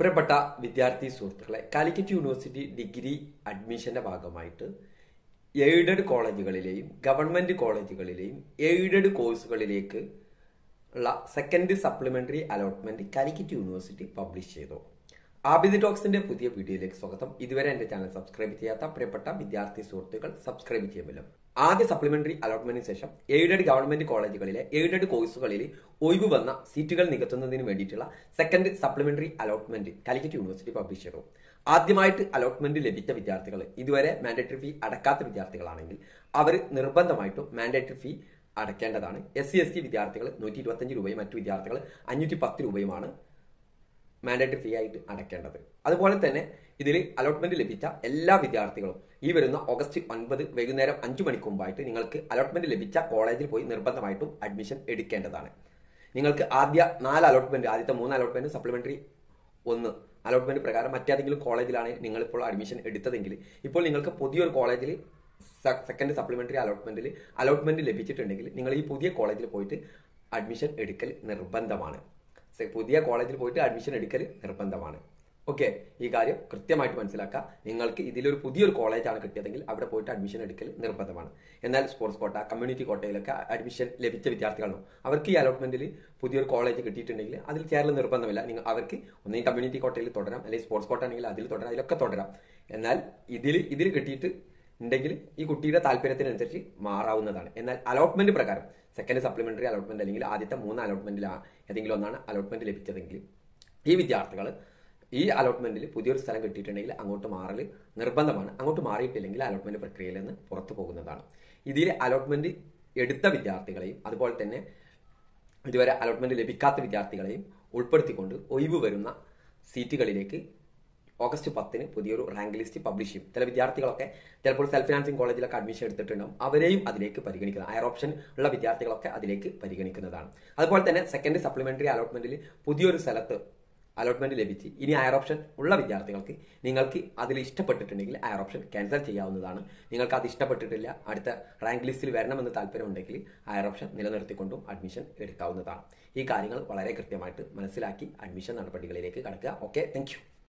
പ്രിയപ്പെട്ട വിദ്യാർത്ഥി സുഹൃത്തുക്കളെ കാലിക്കറ്റ് യൂണിവേഴ്സിറ്റി ഡിഗ്രി അഡ്മിഷന്റെ ഭാഗമായിട്ട് എയ്ഡഡ് കോളേജുകളിലെയും ഗവൺമെന്റ് കോളേജുകളിലെയും എയ്ഡഡ് കോഴ്സുകളിലേക്ക് ഉള്ള second supplementary allotment Calicut university publish ചെയ്തു ആബിദ് ടോക്സിന്റെ പുതിയ വീഡിയോയിലേക്ക് സ്വാഗതം ഇതുവരെ എന്റെ ചാനൽ സബ്സ്ക്രൈബ് ചെയ്യാത്ത പ്രിയപ്പെട്ട വിദ്യാർത്ഥി സുഹൃത്തുക്കൾ സബ്സ്ക്രൈബ് ചെയ്യുമല്ലോ ആദ്യ സപ്ലിമെന്ററി അലോട്ട്മെന്റിന് ശേഷം എയ്ഡഡ് ഗവൺമെന്റ് കോളേജുകളിലെ എയ്ഡഡ് കോഴ്സുകളിൽ ഒഴിവ് വന്ന സീറ്റുകൾ നികത്തുന്നതിന് വേണ്ടിയിട്ടുള്ള second supplementary allotment Calicut university publish ചെയ്തു ആദ്യമായിട്ട് അലോട്ട്മെന്റ് ലഭിച്ച വിദ്യാർത്ഥികൾ ഇതുവരെ മാൻഡേറ്ററി ഫീ അടക്കാത്ത വിദ്യാർത്ഥികളാണെങ്കിൽ അവർ നിർബന്ധമായിട്ടും മാൻഡേറ്ററി ഫീ അടയ്ക്കേണ്ടതാണ് എസ് സി എസ് ടി വിദ്യാർത്ഥികൾ നൂറ്റി ഇരുപത്തഞ്ച് രൂപയും മറ്റു വിദ്യാർത്ഥികൾ അഞ്ഞൂറ്റി പത്ത് രൂപയുമാണ് മാൻഡേറ്ററി ഫീ ആയിട്ട് അടയ്ക്കേണ്ടത് അതുപോലെ തന്നെ ഇതിൽ അലോട്ട്മെന്റ് ലഭിച്ച എല്ലാ വിദ്യാർത്ഥികളും ഈ വരുന്ന ഓഗസ്റ്റ് ഒൻപത് വൈകുന്നേരം അഞ്ചു മണിക്ക് മുമ്പായിട്ട് നിങ്ങൾക്ക് അലോട്ട്മെന്റ് ലഭിച്ച കോളേജിൽ പോയി നിർബന്ധമായിട്ടും അഡ്മിഷൻ എടുക്കേണ്ടതാണ് നിങ്ങൾക്ക് ആദ്യ നാല് അലോട്ട്മെന്റ് ആദ്യത്തെ മൂന്ന് അലോട്ട്മെന്റ് സപ്ലിമെന്ററി ഒന്ന് അലോട്ട്മെന്റ് പ്രകാരം മറ്റേതെങ്കിലും കോളേജിലാണ് നിങ്ങൾ ഇപ്പോൾ അഡ്മിഷൻ എടുത്തതെങ്കിൽ ഇപ്പോൾ നിങ്ങൾക്ക് പുതിയൊരു കോളേജിൽ സെക്കൻഡ് സപ്ലിമെന്ററി അലോട്ട്മെന്റിൽ അലോട്ട്മെന്റ് ലഭിച്ചിട്ടുണ്ടെങ്കിൽ നിങ്ങൾ ഈ പുതിയ കോളേജിൽ പോയിട്ട് അഡ്മിഷൻ എടുക്കൽ നിർബന്ധമാണ് പുതിയ കോളേജിൽ പോയിട്ട് അഡ്മിഷൻ എടുക്കൽ നിർബന്ധമാണ് ഓക്കെ ഈ കാര്യം കൃത്യമായിട്ട് മനസ്സിലാക്കുക നിങ്ങൾക്ക് ഇതിലൊരു പുതിയൊരു കോളേജാണ് കിട്ടിയതെങ്കിൽ അവിടെ പോയിട്ട് അഡ്മിഷൻ എടുക്കൽ നിർബന്ധമാണ് എന്നാൽ സ്പോർട്സ് കോട്ട കമ്മ്യൂണിറ്റി കോട്ടയിലൊക്കെ അഡ്മിഷൻ ലഭിച്ച വിദ്യാർത്ഥികളാണോ അവർക്ക് ഈ അലോട്ട്മെന്റിൽ പുതിയൊരു കോളേജ് കിട്ടിയിട്ടുണ്ടെങ്കിൽ അതിൽ ചേരൽ നിർബന്ധമില്ല നിങ്ങൾ അവർക്ക് ഒന്നെങ്കിൽ കമ്മ്യൂണിറ്റി കോട്ടയിൽ തുടരാം അല്ലെങ്കിൽ സ്പോർട്സ് കോട്ട ആണെങ്കിൽ അതിൽ തുടരാം അതിലൊക്കെ തുടരാം എന്നാൽ ഇതിൽ ഇതിൽ കിട്ടിയിട്ട് ഉണ്ടെങ്കിൽ ഈ കുട്ടിയുടെ താല്പര്യത്തിനനുസരിച്ച് മാറാവുന്നതാണ് എന്നാൽ അലോട്ട്മെന്റ് പ്രകാരം സെക്കൻഡ് സപ്ലിമെന്ററി അലോട്ട്മെന്റ് അല്ലെങ്കിൽ ആദ്യത്തെ മൂന്ന് അലോട്ട്മെന്റിൽ ഏതെങ്കിലും ഒന്നാണ് അലോട്ട്മെന്റ് ലഭിച്ചതെങ്കിൽ ഈ വിദ്യാർത്ഥികൾ ഈ അലോട്ട്മെന്റിൽ പുതിയൊരു സ്ഥലം കിട്ടിയിട്ടുണ്ടെങ്കിൽ അങ്ങോട്ട് മാറൽ നിർബന്ധമാണ് അങ്ങോട്ട് മാറിയിട്ടില്ലെങ്കിൽ അലോട്ട്മെന്റ് പ്രക്രിയയിൽ നിന്ന് പുറത്തു പോകുന്നതാണ് ഇതിൽ അലോട്ട്മെന്റ് എടുത്ത വിദ്യാർത്ഥികളെയും അതുപോലെ തന്നെ ഇതുവരെ അലോട്ട്മെന്റ് ലഭിക്കാത്ത വിദ്യാർത്ഥികളെയും ഉൾപ്പെടുത്തിക്കൊണ്ട് ഒഴിവ് വരുന്ന സീറ്റുകളിലേക്ക് ഓഗസ്റ്റ് പത്തിന് പുതിയൊരു റാങ്ക് ലിസ്റ്റ് പബ്ലിഷ് ചെയ്യും ചില വിദ്യാർത്ഥികളൊക്കെ ചിലപ്പോൾ സെൽഫ് ഫിനാൻസിംഗ് കോളേജിലൊക്കെ അഡ്മിഷൻ എടുത്തിട്ടുണ്ടാവും അവരെയും അതിലേക്ക് പരിഗണിക്കുന്നത് ഹയർ ഓപ്ഷൻ ഉള്ള വിദ്യാർത്ഥികളൊക്കെ അതിലേക്ക് പരിഗണിക്കുന്നതാണ് അതുപോലെ തന്നെ സെക്കൻഡ് സപ്ലിമെന്ററി അലോട്ട്മെന്റിൽ പുതിയൊരു സ്ഥലത്ത് അലോട്ട്മെന്റ് ലഭിച്ച് ഇനി ഹയർ ഓപ്ഷൻ ഉള്ള വിദ്യാർത്ഥികൾക്ക് നിങ്ങൾക്ക് അതിൽ ഇഷ്ടപ്പെട്ടിട്ടുണ്ടെങ്കിൽ ഹയർ ഓപ്ഷൻ ക്യാൻസൽ ചെയ്യാവുന്നതാണ് നിങ്ങൾക്ക് അത് ഇഷ്ടപ്പെട്ടിട്ടില്ല അടുത്ത റാങ്ക് ലിസ്റ്റിൽ വരണമെന്ന് താല്പര്യമുണ്ടെങ്കിൽ ഹയർ ഓപ്ഷൻ നിലനിർത്തിക്കൊണ്ടും അഡ്മിഷൻ എടുക്കാവുന്നതാണ് ഈ കാര്യങ്ങൾ വളരെ കൃത്യമായിട്ട് മനസ്സിലാക്കി അഡ്മിഷൻ നടപടികളിലേക്ക് കടക്കുക ഓക്കെ താങ്ക്